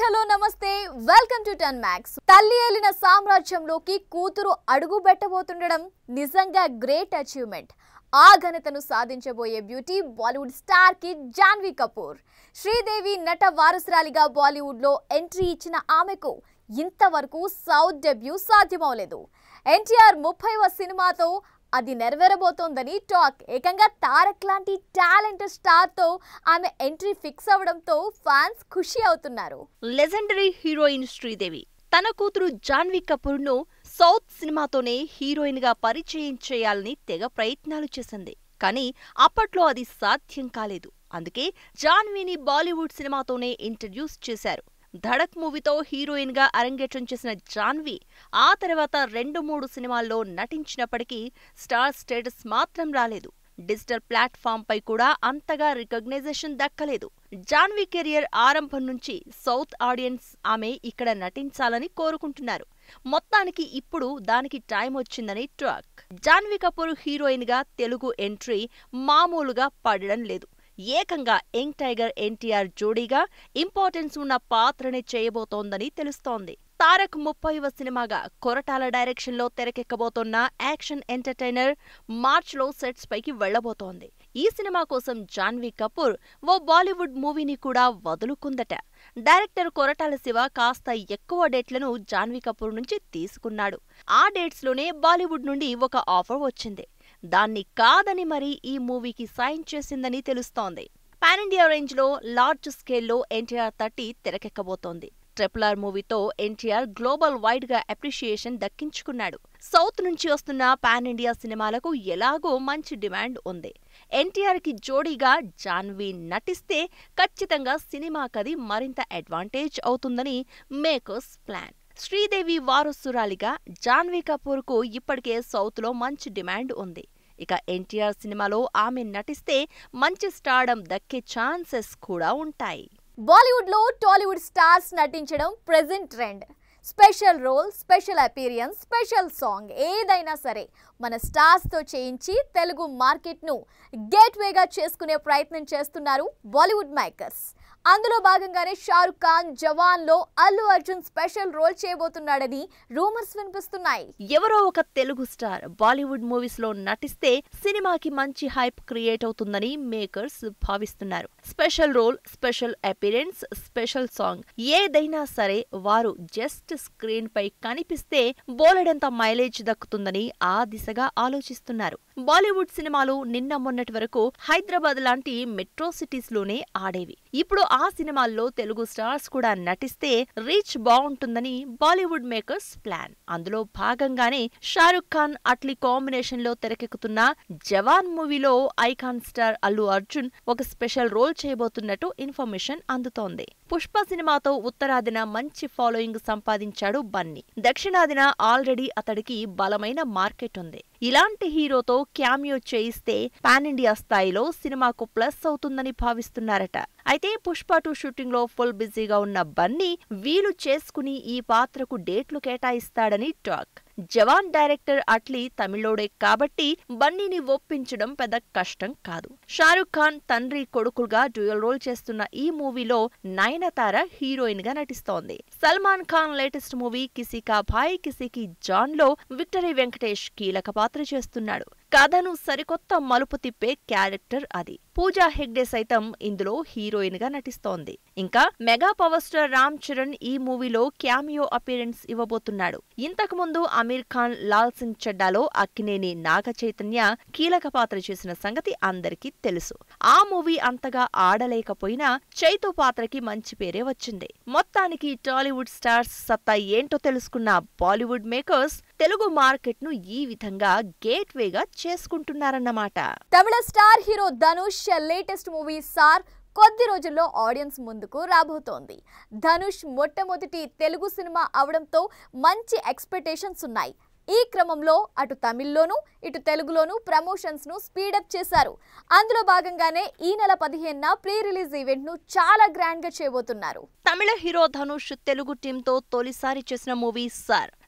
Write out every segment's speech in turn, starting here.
hello నమస్తే welcome to ten max తల్లి ఏలిన సామ్రాజ్యంలోకి కూతురు అడుగు పెట్టబోతుండడం నిజంగా గ్రేట్ అచీవ్మెంట్ ఆ ఘనతను సాధించబోయే బ్యూటీ బాలీవుడ్ స్టార్ కి జాన్వీ కపూర్ శ్రీదేవి నట వారసురాలిగా బాలీవుడ్ లో ఎంట్రీ ఇచ్చిన ఆమెకు ఇంతవరకు సౌత్ డెబ్యూ సాధ్యమవలేదు ఎన్టీఆర్ ముప్పైవ సినిమాతో అది నెరవేరబోతోందని టాక్ ఏకంగా తారక్ లాంటి టాలెంట్ స్టార్ తో ఆమె ఎంట్రీ ఫిక్స్ అవడంతో ఫ్యాన్స్ ఖుషి అవుతున్నారు లెజెండరీ హీరోయిన్ శ్రీదేవి తన కూతురు జాన్వీ కపూర్ ను సౌత్ సినిమాతోనే హీరోయిన్ గా పరిచయం చేయాలని తెగ ప్రయత్నాలు చేసింది కానీ అప్పట్లో అది సాధ్యం కాలేదు అందుకే జాన్వీని బాలీవుడ్ సినిమాతోనే ఇంట్రడ్యూస్ చేశారు ధడక్ మూవీతో హీరోయిన్ గా అరంగేట్రం చేసిన జాన్వీ ఆ తర్వాత రెండు మూడు సినిమాల్లో నటించినప్పటికీ స్టార్ స్టేటస్ మాత్రం రాలేదు డిజిటల్ ప్లాట్ఫామ్ పై కూడా అంతగా రికగ్నైజేషన్ దక్కలేదు జాన్వీ కెరియర్ ఆరంభం నుంచి సౌత్ ఆడియన్స్ ఆమె ఇక్కడ నటించాలని కోరుకుంటున్నారు మొత్తానికి ఇప్పుడు దానికి టైం వచ్చిందని ట్రాక్ జాన్వీ కపూర్ హీరోయిన్ గా తెలుగు ఎంట్రీ మామూలుగా పడడం లేదు ఏకంగా యంగ్ టైగర్ ఎన్టీఆర్ జోడీగా ఇంపార్టెన్స్ ఉన్న పాత్రనే చేయబోతోందని తెలుస్తోంది తారక్ ముప్పైవ సినిమాగా కొరటాల డైరెక్షన్ లో తెరకెక్కబోతోన్న యాక్షన్ ఎంటర్టైనర్ మార్చ్ లో సెట్స్ పైకి వెళ్లబోతోంది ఈ సినిమా కోసం జాన్వీ కపూర్ ఓ బాలీవుడ్ మూవీని కూడా వదులుకుందట డైరెక్టర్ కొరటాల శివ కాస్త ఎక్కువ డేట్లను జాన్వీ కపూర్ నుంచి తీసుకున్నాడు ఆ డేట్స్ లోనే బాలీవుడ్ నుండి ఒక ఆఫర్ వచ్చింది దాన్ని కాదని మరీ ఈ మూవీకి సైన్ చేసిందని తెలుస్తోంది పాన్ ఇండియా రేంజ్ లో లార్జ్ స్కేల్లో ఎన్టీఆర్ థర్టీ తెరకెక్కబోతోంది ట్రిపుల్ ఆర్ మూవీతో ఎన్టీఆర్ గ్లోబల్ వైడ్ గా అప్రిషియేషన్ దక్కించుకున్నాడు సౌత్ నుంచి వస్తున్న పాన్ ఇండియా సినిమాలకు ఎలాగో మంచి డిమాండ్ ఉంది ఎన్టీఆర్ కి జోడీగా జాన్వీ నటిస్తే ఖచ్చితంగా సినిమాకది మరింత అడ్వాంటేజ్ అవుతుందని మేకర్స్ ప్లాన్ శ్రీదేవి వారసురాలిగా జాన్వీ కపూర్ కు ఇప్పటికే సౌత్ లో మంచి డిమాండ్ ఉంది ఇక ఎన్టీఆర్ సినిమాలో ఆమె నటిస్తే మంచి స్టార్డం దక్కే ఛాన్సెస్ కూడా ఉంటాయి బాలీవుడ్ లో టాలీవుడ్ స్టార్స్ నటించడం present trend special role special appearance special song ఏదైనా సరే మన స్టార్స్ తో చేయించి తెలుగు మార్కెట్ ను గేట్వేగా చేసుకునే ప్రయత్నం చేస్తున్నారు బాలీవుడ్ మేకర్స్ అందులో భాగంగానే షారుఖ్ ఖాన్ జవాన్ లో అల్లు అర్జున్ స్పెషల్ రోల్ చేయబోతున్నాడని రూమర్స్ వినిపిస్తున్నాయి ఎవరో ఒక తెలుగు స్టార్ బాలీవుడ్ మూవీస్ లో నటిస్తే సినిమాకి మంచి హైప్ క్రియేట్ అవుతుందని మేకర్స్ భావిస్తున్నారు special role special appearance special song ఏదైనా సరే వారు జస్ట్ స్క్రీన్ పై కనిపిస్తే బోలెడంత మైలేజ్ దక్కుతుందని ఆ దిశగా ఆలోచిస్తున్నారు బాలీవుడ్ సినిమాలు నిన్న మొన్నటి వరకు హైదరాబాద్ లాంటి మెట్రో సిటీస్ లోనే ఆడేవి ఇప్పుడు ఆ సినిమాల్లో తెలుగు స్టార్స్ కూడా నటిస్తే రీచ్ బాగుంటుందని బాలీవుడ్ మేకర్స్ ప్లాన్ అందులో భాగంగానే షారుఖ్ ఖాన్ అట్లీ కాంబినేషన్ లో తెరకెక్కుతున్న జవాన్ మూవీలో ఐకాన్ స్టార్ అల్లు అర్జున్ ఒక స్పెషల్ రోల్ చేయబోతున్నట్టు ఇన్ఫర్మేషన్ అందుతోంది పుష్ప సినిమాతో ఉత్తరాదిన మంచి ఫాలోయింగ్ సంపాదించాడు బన్నీ దక్షిణాదిన ఆల్రెడీ అతడికి బలమైన మార్కెట్ ఉంది ఇలాంటి హీరోతో క్యామియో చేయిస్తే పాన్ ఇండియా స్థాయిలో సినిమాకు ప్లస్ అవుతుందని భావిస్తున్నారట అయితే పుష్ప టూ షూటింగ్ లో ఫుల్ బిజీగా ఉన్న బన్నీ వీలు చేసుకుని ఈ పాత్రకు డేట్లు కేటాయిస్తాడని టాక్ జవాన్ డైరెక్టర్ అట్లీ తమిళోడే కాబట్టి బన్నీని ఒప్పించడం పెద్ద కష్టం కాదు షారుఖ్ ఖాన్ తండ్రి కొడుకుగా డ్యూయల్ రోల్ చేస్తున్న ఈ మూవీలో నయనతార హీరోయిన్ గా నటిస్తోంది సల్మాన్ ఖాన్ లేటెస్ట్ మూవీ కిసీ కా భాయ్ కిసీకి జాన్ లో విక్టరీ వెంకటేష్ కీలక పాత్ర చేస్తున్నాడు కథను సరికొత్త మలుపు తిప్పే క్యారెక్టర్ అది పూజా హెగ్డే సైతం ఇందులో హీరోయిన్ గా నటిస్తోంది ఇంకా mega power star Ram Charan ఈ మూవీలో క్యామియో అపీరెన్స్ ఇవ్వబోతున్నాడు ఇంతకు ముందు అమీర్ ఖాన్ లాల్ సింగ్ చెడ్డాలో అక్కినేని నాగ చైతన్య కీలక పాత్ర చేసిన సంగతి అందరికీ తెలుసు ఆ మూవీ అంతగా ఆడలేకపోయినా చైతు పాత్రకి మంచి పేరే వచ్చింది మొత్తానికి టాలీవుడ్ స్టార్స్ సత్తా ఏంటో తెలుసుకున్న బాలీవుడ్ మేకర్స్ తెలుగు మార్కెట్ ను ఈ విధంగా గేట్ వేగా చేసుకుంటున్నారన్నమాట తమిళ star hero Dhanush latest movie sir కొద్ది రోజుల్లో ఆడియన్స్ ముందుకు రాబోతోంది ధనుష్ మొట్టమొదటి తెలుగు సినిమా అవడంతో మంచి ఎక్స్పెక్టేషన్స్ ఉన్నాయి ఈ క్రమంలో అటు తమిళ్లోనూ ఇటు తెలుగులోనూ ప్రమోషన్స్ ను స్పీడప్ చేశారు అందులో భాగంగానే ఈ నెల పదిహేనున ప్రీ రిలీజ్ ఈవెంట్ ను చాలా గ్రాండ్ గా చేయబోతున్నారు తమిళ హీరో ధనుష్ తెలుగు టీంతో తొలిసారి చేసిన movie sir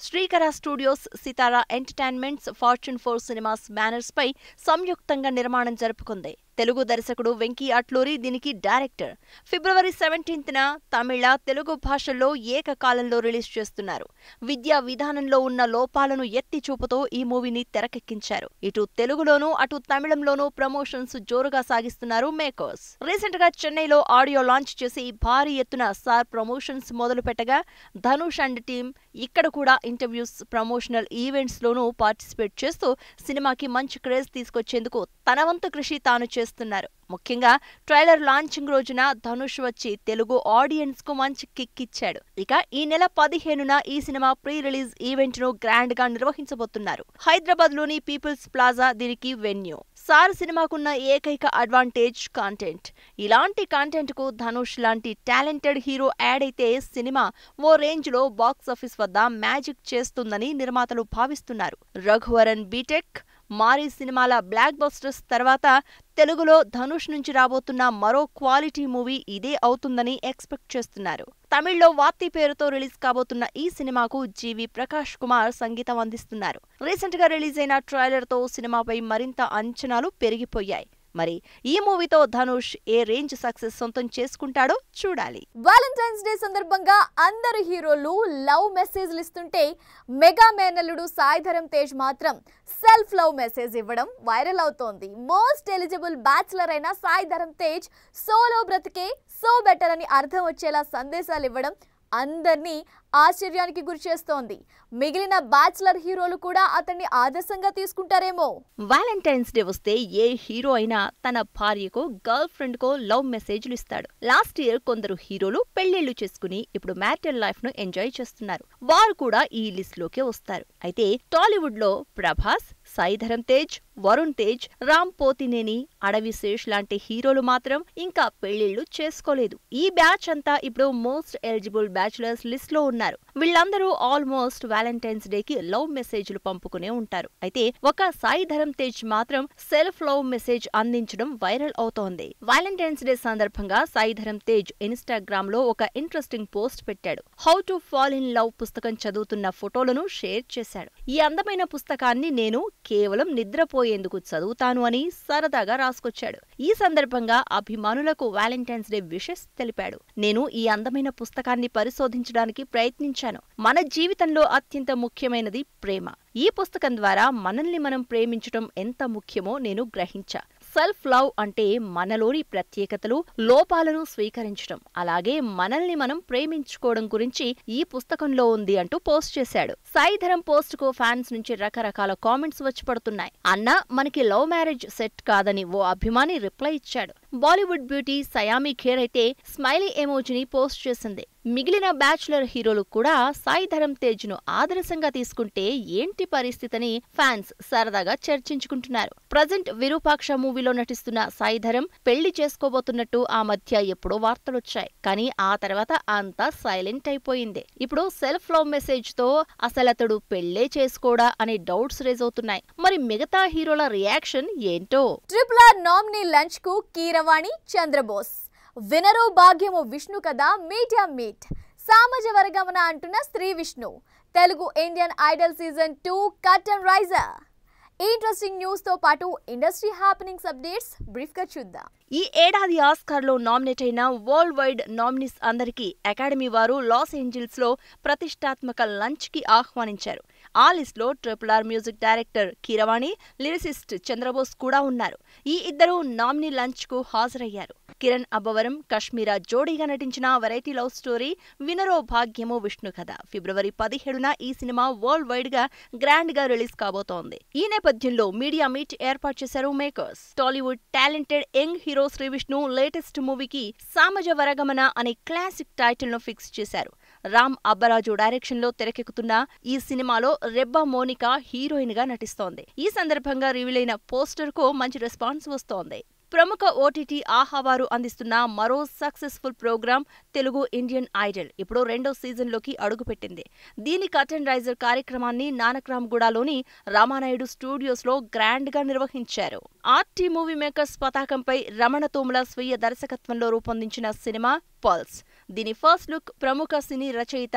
Srikara studios Sithara entertainments fortune four cinemas banners పై సంయుక్తంగా నిర్మాణం జరుపుకుంది తెలుగు దర్శకుడు వెంకీ అట్లూరి దీనికి డైరెక్టర్ ఫిబ్రవరి సెవెంటీన్త్న తమిళ తెలుగు భాషల్లో ఏకకాలంలో రిలీజ్ చేస్తున్నారు విద్యా విధానంలో ఉన్న లోపాలను ఎత్తి చూపుతూ ఈ మూవీని తెరకెక్కించారు ఇటు తెలుగులోనూ అటు తమిళంలోనూ ప్రమోషన్స్ జోరుగా సాగిస్తున్నారు మేకర్స్ రీసెంట్ గా చెన్నైలో ఆడియో లాంచ్ చేసి భారీ ఎత్తున స్టార్ ప్రమోషన్స్ మొదలు పెట్టగా ధనుష్ అండ్ టీమ్ ఇక్కడ కూడా ఇంటర్వ్యూస్ ప్రమోషనల్ ఈవెంట్స్ లోనూ పార్టిసిపేట్ చేస్తూ సినిమాకి మంచి క్రేజ్ తీసుకొచ్చేందుకు తన వంతు కృషి తాను చేస్తున్నారు ముఖ్యంగా ట్రైలర్ లాంచింగ్ రోజున ధనుష్ వచ్చి తెలుగు ఆడియన్స్ కు మంచి కిక్ ఇచ్చాడు ఇక ఈ నెల పదిహేనున ఈ సినిమా ప్రీ రిలీజ్ ఈవెంట్ ను గ్రాండ్ గా నిర్వహించబోతున్నారు హైదరాబాద్ లోని పీపుల్స్ ప్లాజా దీనికి వెన్యూ సార్ సినిమాకున్న ఏకైక అడ్వాంటేజ్ కంటెంట్ ఇలాంటి కంటెంట్ కు ధనుష్ లాంటి టాలెంటెడ్ హీరో యాడ్ అయితే సినిమా ఓ రేంజ్ లో బాక్స్ ఆఫీస్ వద్ద మ్యాజిక్ చేస్తుందని నిర్మాతలు భావిస్తున్నారు రఘువరన్ బీటెక్ మారీ సినిమాల బ్లాక్ బస్టర్స్ తర్వాత తెలుగులో ధనుష్ నుంచి రాబోతున్న మరో క్వాలిటీ మూవీ ఇదే అవుతుందని ఎక్స్పెక్ట్ చేస్తున్నారు తమిళ్లో వాత్తి పేరుతో రిలీజ్ కాబోతున్న ఈ సినిమాకు జీవి ప్రకాష్ కుమార్ సంగీతం అందిస్తున్నారు రీసెంట్ గా రిలీజ్ అయిన ట్రైలర్ తో సినిమాపై మరింత అంచనాలు పెరిగిపోయాయి మరి ఈ మూవీతో ధనుష్ ఏ రేంజ్ సక్సెస్ సొంతం చేసుకుంటాడో చూడాలి వాలంటైన్స్ డే సందర్భంగా అందరు హీరోలు లవ్ మెసేజ్లు ఇస్తుంటే మెగా మేనల్లుడు సాయిధరం తేజ్ మాత్రం సెల్ఫ్ లవ్ మెసేజ్ ఇవ్వడం వైరల్ అవుతోంది మోస్ట్ ఎలిజిబుల్ బ్యాచులర్ అయిన సాయిధరం తేజ్ సోలో బ్రతికే సో బెటర్ అని అర్థం వచ్చేలా సందేశాలు ఇవ్వడం అందరినీ ఆశ్చర్యానికి గురిచేస్తోంది మిగిలిన బ్యాచులర్ హీరోలు కూడా అతన్ని ఆదర్శంగా తీసుకుంటారేమో వాలంటైన్స్ డే వస్తే ఏ హీరో అయినా తన భార్యకో గర్ల్ ఫ్రెండ్ కో లవ్ మెసేజ్లు ఇస్తాడు లాస్ట్ ఇయర్ కొందరు హీరోలు పెళ్లిళ్లు చేసుకుని ఇప్పుడు మ్యారిటల్ లైఫ్ ను ఎంజాయ్ చేస్తున్నారు వారు కూడా ఈ లిస్ట్ లోకే వస్తారు అయితే టాలీవుడ్ లో ప్రభాస్ సాయిధరం తేజ్ వరుణ్ తేజ్ రామ్ పోతినేని అడవి శేష్ లాంటి హీరోలు మాత్రం ఇంకా పెళ్లిళ్లు చేసుకోలేదు ఈ బ్యాచ్ అంతా ఇప్పుడు మోస్ట్ ఎలిజిబుల్ బ్యాచులర్స్ లిస్ట్ లో ఉన్నారు వీళ్ళందరూ ఆల్మోస్ట్ వ్యాలంటైన్స్ డే కి లవ్ మెసేజ్లు పంపుకునే ఉంటారు అయితే ఒక సాయిధరం తేజ్ మాత్రం సెల్ఫ్ లవ్ మెసేజ్ అందించడం వైరల్ అవుతోంది వ్యాలంటైన్స్ డే సందర్భంగా సాయిధరం తేజ్ ఇన్స్టాగ్రామ్ లో ఒక ఇంట్రెస్టింగ్ పోస్ట్ పెట్టాడు how to fall in love పుస్తకం చదువుతున్న ఫోటోలను షేర్ చేశాడు ఈ అందమైన పుస్తకాన్ని నేను కేవలం నిద్రపోయేందుకు చదువుతాను అని సరదాగా రాసుకొచ్చాడు ఈ సందర్భంగా అభిమానులకు వ్యాలంటైన్స్ డే విషెస్ తెలిపాడు నేను ఈ అందమైన పుస్తకాన్ని పరిశోధించడానికి ప్రయత్నించాను మన జీవితంలో అత్యంత ముఖ్యమైనది ప్రేమ ఈ పుస్తకం ద్వారా మనల్ని మనం ప్రేమించటం ఎంత ముఖ్యమో నేను గ్రహించా సెల్ఫ్ లవ్ అంటే మనలోని ప్రత్యేకతలు లోపాలను స్వీకరించడం అలాగే మనల్ని మనం ప్రేమించుకోవడం గురించి ఈ పుస్తకంలో ఉంది అంటూ పోస్ట్ చేశాడు సాయిధరం పోస్ట్ కు ఫ్యాన్స్ నుంచి రకరకాల కామెంట్స్ వచ్చి పడుతున్నాయి అన్న మనకి లవ్ మ్యారేజ్ సెట్ కాదని ఓ అభిమాని రిప్లై ఇచ్చాడు బాలీవుడ్ బ్యూటీ సయామి ఖేర్ అయితే స్మైలీ ఎమోజిని పోస్ట్ చేసింది మిగిలిన బ్యాచులర్ హీరోలు కూడా సాయిధరం తేజ్ ను ఆదర్శంగా తీసుకుంటే ఏంటి పరిస్థితిని ఫ్యాన్స్ సరదాగా చర్చించుకుంటున్నారు ప్రజెంట్ విరూపాక్ష మూవీలో నటిస్తున్న సాయిధరం పెళ్లి చేసుకోబోతున్నట్టు ఆ మధ్య ఎప్పుడో వార్తలొచ్చాయి కానీ ఆ తర్వాత అంతా సైలెంట్ అయిపోయింది ఇప్పుడు సెల్ఫ్ లవ్ మెసేజ్ తో అసలతడు పెళ్లే చేసుకోడా అనే డౌట్స్ రేజ్ అవుతున్నాయి మరి మిగతా హీరోల రియాక్షన్ ఏంటో ట్రిపుల్ ఆర్ నామినీ లంచ్ కు కీరవాణి చంద్రబోస్ వినరు భాగ్యము విష్ణు కదా మీడియా మీట్ సామాజ వర్గమన అంటున్న Sree Vishnu Telugu Indian Idol season two curtain raiser interesting news తో పాటు ఇండస్ట్రీ హ్యాపెనింగ్స్ అప్డేట్స్ బ్రీఫ్ గా చూద్దాం ఈ ఏడాది ఆస్కార్లో నామినేట్ అయిన వరల్డ్ వైడ్ నామినీస్ అందరికీ అకాడమీ వారు లాస్ ఏంజిల్స్ లో ప్రతిష్టాత్మక లంచ్ కి ఆహ్వానించారు ఆ లిస్ట్ లో triple R music director Keeravani lyricist Chandrabose కూడా ఉన్నారు ఈ ఇద్దరు నామినీ లంచ్ కు హాజరయ్యారు కిరణ్ అబ్బవరం కశ్మీరా జోడీగా నటించిన variety love story Vinaro Bhagyamu Vishnu Katha ఫిబ్రవరి పదిహేడున ఈ సినిమా వరల్డ్ వైడ్ గా గ్రాండ్ గా రిలీజ్ కాబోతోంది ఈ నేపథ్యంలో మీడియా మీట్ ఏర్పాటు చేశారు makers Tollywood talented young hero Sree Vishnu latest మూవీకి సామజ వరగమన అనే క్లాసిక్ టైటిల్ ను ఫిక్స్ చేశారు రామ్ అబ్బరాజు డైరెక్షన్ లో తెరకెక్కుతున్న ఈ సినిమాలో రెబ్బా మోనికా హీరోయిన్ గా నటిస్తోంది ఈ సందర్భంగా రివీల్ అయిన పోస్టర్ కు మంచి రెస్పాన్స్ వస్తోంది ప్రముఖ ఓటీటీ ఆహావారు అందిస్తున్న మరో successful program Telugu Indian Idol ఇప్పుడు రెండో సీజన్లోకి అడుగుపెట్టింది దీని కటన్ రైజర్ కార్యక్రమాన్ని నానక్రామ్గూడలోని రామానాయుడు స్టూడియోస్లో గ్రాండ్గా నిర్వహించారు ఆర్టీ మూవీ మేకర్స్ పతాకంపై రమణ తోముల స్వీయ దర్శకత్వంలో రూపొందించిన సినిమా పల్స్ దీని ఫస్ట్ లుక్ ప్రముఖ సినీ రచయిత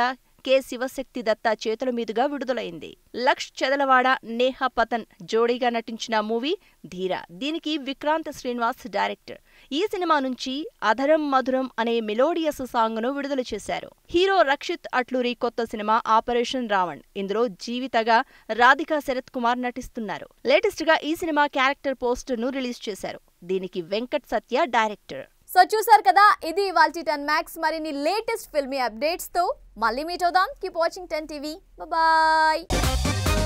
కె శివశక్తి దత్త చేతుల మీదుగా విడుదలైంది లక్ష్ చెదలవాడ నేహా పతన్ జోడీగా నటించిన మూవీ ధీర దీనికి విక్రాంత్ శ్రీనివాస్ డైరెక్టర్ ఈ సినిమా నుంచి అధరం మధురం అనే మెలోడియస్ సాంగ్ ను విడుదల చేశారు హీరో రక్షిత్ అట్లూరి కొత్త సినిమా ఆపరేషన్ రావణ్ ఇందులో జీవితగా రాధికా శరత్ కుమార్ నటిస్తున్నారు లేటెస్ట్ గా ఈ సినిమా క్యారెక్టర్ పోస్టర్ ను రిలీజ్ చేశారు దీనికి వెంకట్ సత్య డైరెక్టర్ సో చూసారు కదా ఇది ఇవాల్టి టెన్ మ్యాక్స్ మరిన్ని లేటెస్ట్ ఫిల్మీ అప్డేట్స్ తో మళ్ళీ మీట్ అవుదాం keep watching ten TV bye